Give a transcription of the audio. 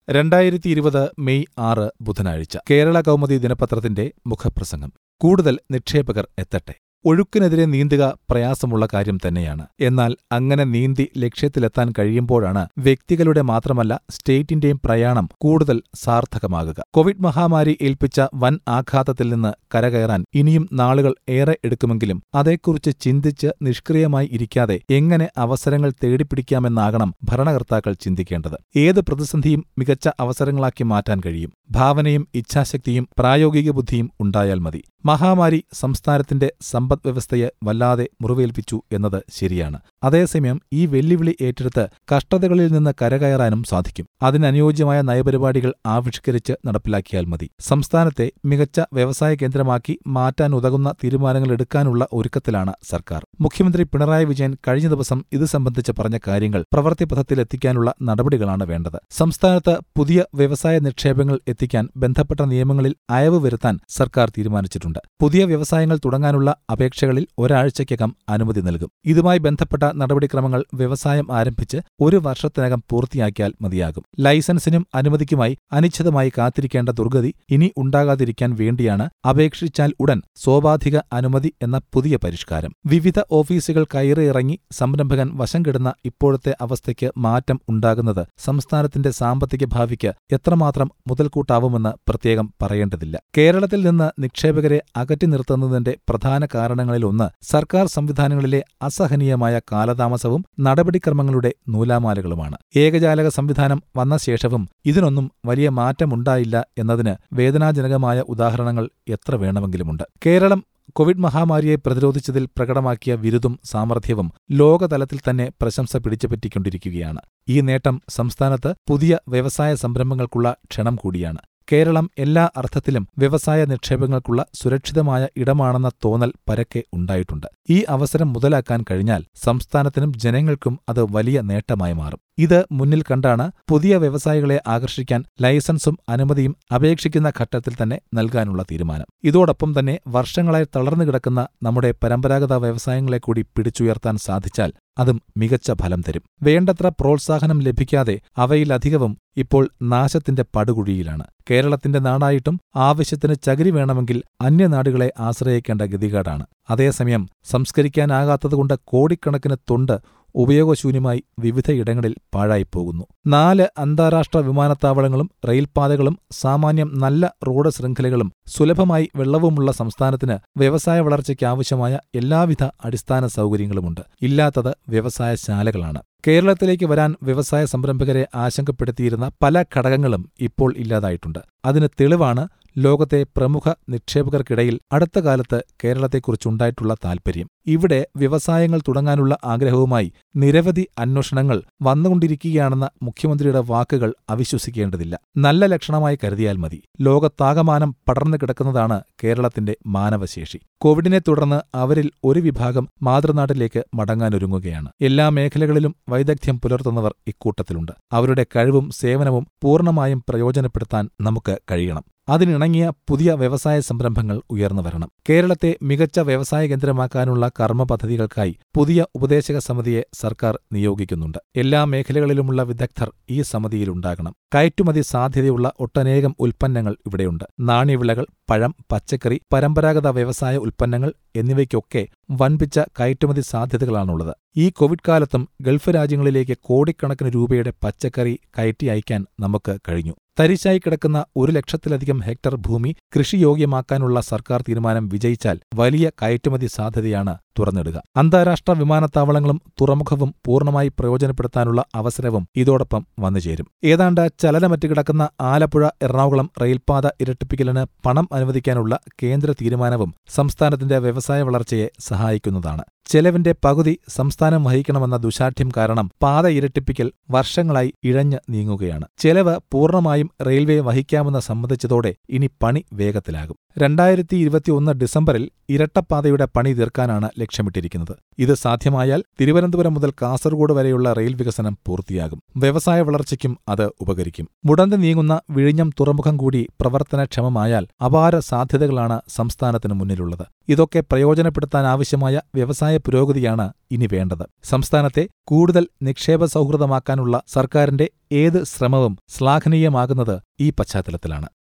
രണ്ടായിരത്തി ഇരുപത് മെയ് ആറ് ബുധനാഴ്ച കേരള കൗമുദി ദിനപത്രത്തിന്റെ മുഖപ്രസംഗം കൂടുതൽ നിക്ഷേപകർ എത്തട്ടെ ഒഴുക്കിനെതിരെ നീന്തുക പ്രയാസമുള്ള കാര്യം തന്നെയാണ് എന്നാൽ അങ്ങനെ നീന്തി ലക്ഷ്യത്തിലെത്താൻ കഴിയുമ്പോഴാണ് വ്യക്തികളുടെ മാത്രമല്ല സ്റ്റേറ്റിന്റെയും പ്രയാണം കൂടുതൽ സാർത്ഥകമാകുക കോവിഡ് മഹാമാരി ഏൽപ്പിച്ച വൻ ആഘാതത്തിൽ നിന്ന് കരകയറാൻ ഇനിയും നാളുകൾ ഏറെ എടുക്കുമെങ്കിലും അതേക്കുറിച്ച് ചിന്തിച്ച് നിഷ്ക്രിയമായി ഇരിക്കാതെ എങ്ങനെ അവസരങ്ങൾ തേടിപ്പിടിക്കാമെന്നാകണം ഭരണകർത്താക്കൾ ചിന്തിക്കേണ്ടത് ഏത് പ്രതിസന്ധിയും മികച്ച അവസരങ്ങളാക്കി മാറ്റാൻ കഴിയും ഭാവനയും ഇച്ഛാശക്തിയും പ്രായോഗിക ബുദ്ധിയും ഉണ്ടായാൽ മതി മഹാമാരി സംസ്ഥാനത്തിന്റെ സമ്പദ്വ്യവസ്ഥയെ വല്ലാതെ മുറിവേൽപ്പിച്ചു എന്നത് ശരിയാണ് അതേസമയം ഈ വെല്ലുവിളി ഏറ്റെടുത്ത് കഷ്ടതകളിൽ നിന്ന് കരകയറാനും സാധിക്കും അതിനനുയോജ്യമായ നയപരിപാടികൾ ആവിഷ്കരിച്ച് നടപ്പിലാക്കിയാൽ മതി സംസ്ഥാനത്തെ മികച്ച വ്യവസായ കേന്ദ്രമാക്കി മാറ്റാൻ ഉതകുന്ന തീരുമാനങ്ങൾ എടുക്കാനുള്ള ഒരുക്കത്തിലാണ് സർക്കാർ മുഖ്യമന്ത്രി പിണറായി വിജയൻ കഴിഞ്ഞ ദിവസം ഇത് സംബന്ധിച്ച് പറഞ്ഞ കാര്യങ്ങൾ പ്രവൃത്തിപഥത്തിലെത്തിക്കാനുള്ള നടപടികളാണ് വേണ്ടത് സംസ്ഥാനത്ത് പുതിയ വ്യവസായ നിക്ഷേപങ്ങൾ എത്തിക്കാൻ ബന്ധപ്പെട്ട നിയമങ്ങളിൽ അയവ് വരുത്താൻ സർക്കാർ തീരുമാനിച്ചിട്ടുണ്ട് പുതിയ വ്യവസായങ്ങൾ തുടങ്ങാനുള്ള അപേക്ഷകളിൽ ഒരാഴ്ചയ്ക്കകം അനുമതി നൽകും ഇതുമായി ബന്ധപ്പെട്ട നടപടിക്രമങ്ങൾ വ്യവസായം ആരംഭിച്ച് ഒരു വർഷത്തിനകം പൂർത്തിയാക്കിയാൽ മതിയാകും ലൈസൻസിനും അനുമതിക്കുമായി അനിശ്ചിതമായി കാത്തിരിക്കേണ്ട ദുർഗതി ഇനി ഉണ്ടാകാതിരിക്കാൻ വേണ്ടിയാണ് അപേക്ഷിച്ചാൽ ഉടൻ സ്വാഭാധിക അനുമതി എന്ന പുതിയ പരിഷ്കാരം വിവിധ ഓഫീസുകൾ കയറിയിറങ്ങി സംരംഭകൻ വശം കെടുന്ന ഇപ്പോഴത്തെ അവസ്ഥയ്ക്ക് മാറ്റം ഉണ്ടാകുന്നത് സംസ്ഥാനത്തിന്റെ സാമ്പത്തിക ഭാവിക്ക് എത്രമാത്രം മുതൽക്കൂട്ടാവുമെന്ന് പ്രത്യേകം പറയേണ്ടതില്ല കേരളത്തിൽ നിന്ന് നിക്ഷേപകരെ അകറ്റി നിർത്തുന്നതിന്റെ പ്രധാന കാരണങ്ങളിലൊന്ന് സർക്കാർ സംവിധാനങ്ങളിലെ അസഹനീയമായ കാലതാമസവും നടപടിക്രമങ്ങളുടെ നൂലാമാലകളുമാണ് ഏകജാലക സംവിധാനം വന്ന ശേഷവും ഇതിനൊന്നും വലിയ മാറ്റമുണ്ടായില്ല എന്നതിന് വേദനാജനകമായ ഉദാഹരണങ്ങൾ എത്ര വേണമെങ്കിലുമുണ്ട് കേരളം കോവിഡ് മഹാമാരിയെ പ്രതിരോധിച്ചതിൽ പ്രകടമാക്കിയ വിരുതും സാമർഥ്യവും ലോകതലത്തിൽ തന്നെ പ്രശംസ പിടിച്ചുപറ്റിക്കൊണ്ടിരിക്കുകയാണ് ഈ നേട്ടം സംസ്ഥാനത്ത് പുതിയ വ്യവസായ സംരംഭങ്ങൾക്കുള്ള ക്ഷണം കൂടിയാണ് കേരളം എല്ലാ അർത്ഥത്തിലും വ്യവസായ നിക്ഷേപങ്ങൾക്കുള്ള സുരക്ഷിതമായ ഇടമാണെന്ന തോന്നൽ പരക്കെ ഉണ്ടായിട്ടുണ്ട് ഈ അവസരം മുതലാക്കാൻ കഴിഞ്ഞാൽ സംസ്ഥാനത്തിനും ജനങ്ങൾക്കും അത് വലിയ നേട്ടമായി മാറും ഇത് മുന്നിൽ കണ്ടാണ് പുതിയ വ്യവസായികളെ ആകർഷിക്കാൻ ലൈസൻസും അനുമതിയും അപേക്ഷിക്കുന്ന ഘട്ടത്തിൽ തന്നെ നൽകാനുള്ള തീരുമാനം ഇതോടൊപ്പം തന്നെ വർഷങ്ങളായി തളർന്നു കിടക്കുന്ന നമ്മുടെ പരമ്പരാഗത വ്യവസായങ്ങളെ കൂടി പിടിച്ചുയർത്താൻ സാധിച്ചാൽ അതും മികച്ച ഫലം തരും വേണ്ടത്ര പ്രോത്സാഹനം ലഭിക്കാതെ അവയിലധികവും ഇപ്പോൾ നാശത്തിന്റെ പടുകുഴിയിലാണ് കേരളത്തിന്റെ നാടായിട്ടും ആവശ്യത്തിന് ചകിരി വേണമെങ്കിൽ അന്യനാടുകളെ ആശ്രയിക്കേണ്ട ഗതികേടാണ് അതേസമയം സംസ്കരിക്കാനാകാത്തതുകൊണ്ട് കോടിക്കണക്കിന് തൊണ്ട് ഉപയോഗശൂന്യമായി വിവിധയിടങ്ങളിൽ പാഴായിപ്പോകുന്നു നാല് അന്താരാഷ്ട്ര വിമാനത്താവളങ്ങളും റെയിൽപാതകളും സാമാന്യം നല്ല റോഡ് ശൃംഖലകളും സുലഭമായി വെള്ളവുമുള്ള സംസ്ഥാനത്തിന് വ്യവസായ വളർച്ചയ്ക്ക് ആവശ്യമായ എല്ലാവിധ അടിസ്ഥാന സൗകര്യങ്ങളുമുണ്ട് ഇല്ലാത്തത് വ്യവസായശാലകളാണ് കേരളത്തിലേക്ക് വരാൻ വ്യവസായ സംരംഭകരെ ആശങ്കപ്പെടുത്തിയിരുന്ന പല ഘടകങ്ങളും ഇപ്പോൾ ഇല്ലാതായിട്ടുണ്ട് അതിന് തെളിവാണ് ലോകത്തെ പ്രമുഖ നിക്ഷേപകർക്കിടയിൽ അടുത്ത കാലത്ത് കേരളത്തെക്കുറിച്ചുണ്ടായിട്ടുള്ള താൽപര്യം ഇവിടെ വ്യവസായങ്ങൾ തുടങ്ങാനുള്ള ആഗ്രഹവുമായി നിരവധി അന്വേഷണങ്ങൾ വന്നുകൊണ്ടിരിക്കുകയാണെന്ന മുഖ്യമന്ത്രിയുടെ വാക്കുകൾ അവിശ്വസിക്കേണ്ടതില്ല നല്ല ലക്ഷണമായി കരുതിയാൽ മതി ലോകത്താകമാനം പടർന്നു കിടക്കുന്നതാണ് കേരളത്തിന്റെ മാനവശേഷി കോവിഡിനെ തുടർന്ന് അവരിൽ ഒരു വിഭാഗം മാതൃനാട്ടിലേക്ക് മടങ്ങാനൊരുങ്ങുകയാണ് എല്ലാ മേഖലകളിലും വൈദഗ്ധ്യം പുലർത്തുന്നവർ ഇക്കൂട്ടത്തിലുണ്ട് അവരുടെ കഴിവും സേവനവും പൂർണ്ണമായും പ്രയോജനപ്പെടുത്താൻ നമുക്ക് കഴിയണം അതിനിണങ്ങിയ പുതിയ വ്യവസായ സംരംഭങ്ങൾ ഉയർന്നു വരണം കേരളത്തെ മികച്ച വ്യവസായ കേന്ദ്രമാക്കാനുള്ള കർമ്മ പദ്ധതികൾക്കായി പുതിയ ഉപദേശക സമിതിയെ സർക്കാർ നിയോഗിക്കുന്നുണ്ട് എല്ലാ മേഖലകളിലുമുള്ള വിദഗ്ധർ ഈ സമിതിയിലുണ്ടാകണം കയറ്റുമതി സാധ്യതയുള്ള ഒട്ടനേകം ഉൽപ്പന്നങ്ങൾ ഇവിടെയുണ്ട് നാണ്യവിളകൾ പഴം പച്ചക്കറി പരമ്പരാഗത വ്യവസായ ഉൽപ്പന്നങ്ങൾ എന്നിവയ്ക്കൊക്കെ വൻപിച്ച കയറ്റുമതി സാധ്യതകളാണുള്ളത് ഈ കോവിഡ് കാലത്തും ഗൾഫ് രാജ്യങ്ങളിലേക്ക് കോടിക്കണക്കിന് രൂപയുടെ പച്ചക്കറി കയറ്റി അയക്കാൻ നമുക്ക് കഴിഞ്ഞു തരിശായി കിടക്കുന്ന ഒരു ലക്ഷത്തിലധികം ഹെക്ടർ ഭൂമി കൃഷിയോഗ്യമാക്കാനുള്ള സർക്കാർ തീരുമാനം വിജയിച്ചാൽ വലിയ കയറ്റുമതി സാധ്യതയാണ് തുറന്നിടുക അന്താരാഷ്ട്ര വിമാനത്താവളങ്ങളും തുറമുഖവും പൂർണ്ണമായി പ്രയോജനപ്പെടുത്താനുള്ള അവസരവും ഇതോടൊപ്പം വന്നുചേരും ഏതാണ്ട് ചലനമറ്റ് കിടക്കുന്ന ആലപ്പുഴ എറണാകുളം റെയിൽപാത ഇരട്ടിപ്പിക്കലിന് പണം അനുവദിക്കാനുള്ള കേന്ദ്ര തീരുമാനവും സംസ്ഥാനത്തിന്റെ വ്യവസായ വളർച്ചയെ സഹായിക്കുന്നതാണ് ചെലവിന്റെ പകുതി സംസ്ഥാനം വഹിക്കണമെന്ന ദുശാഠ്യം കാരണം പാത ഇരട്ടിപ്പിക്കൽ വർഷങ്ങളായി ഇഴഞ്ഞ് നീങ്ങുകയാണ് ചെലവ് പൂർണ്ണമായും റെയിൽവേ വഹിക്കാമെന്ന് സമ്മതിച്ചതോടെ ഇനി പണി വേഗത്തിലാകും രണ്ടായിരത്തി ഇരുപത്തിയൊന്ന് ഡിസംബറിൽ ഇരട്ടപ്പാതയുടെ പണി തീർക്കാനാണ് ലക്ഷ്യമിട്ടിരിക്കുന്നത് ഇത് സാധ്യമായാൽ തിരുവനന്തപുരം മുതൽ കാസർഗോഡ് വരെയുള്ള റെയിൽ വികസനം പൂർത്തിയാകും വ്യവസായ വളർച്ചയ്ക്കും അത് ഉപകരിക്കും മുടന്തി നീങ്ങുന്ന വിഴിഞ്ഞം തുറമുഖം കൂടി പ്രവർത്തനക്ഷമമായാൽ അപാര സാധ്യതകളാണ് സംസ്ഥാനത്തിന് മുന്നിലുള്ളത് ഇതൊക്കെ പ്രയോജനപ്പെടുത്താനാവശ്യമായ വ്യവസായ പുരോഗതിയാണ് ഇനി വേണ്ടത് സംസ്ഥാനത്തെ കൂടുതൽ നിക്ഷേപ സൗഹൃദമാക്കാനുള്ള സർക്കാരിന്റെ ഏത് ശ്രമവും ശ്ലാഘനീയമാകുന്നത് ഈ പശ്ചാത്തലത്തിലാണ്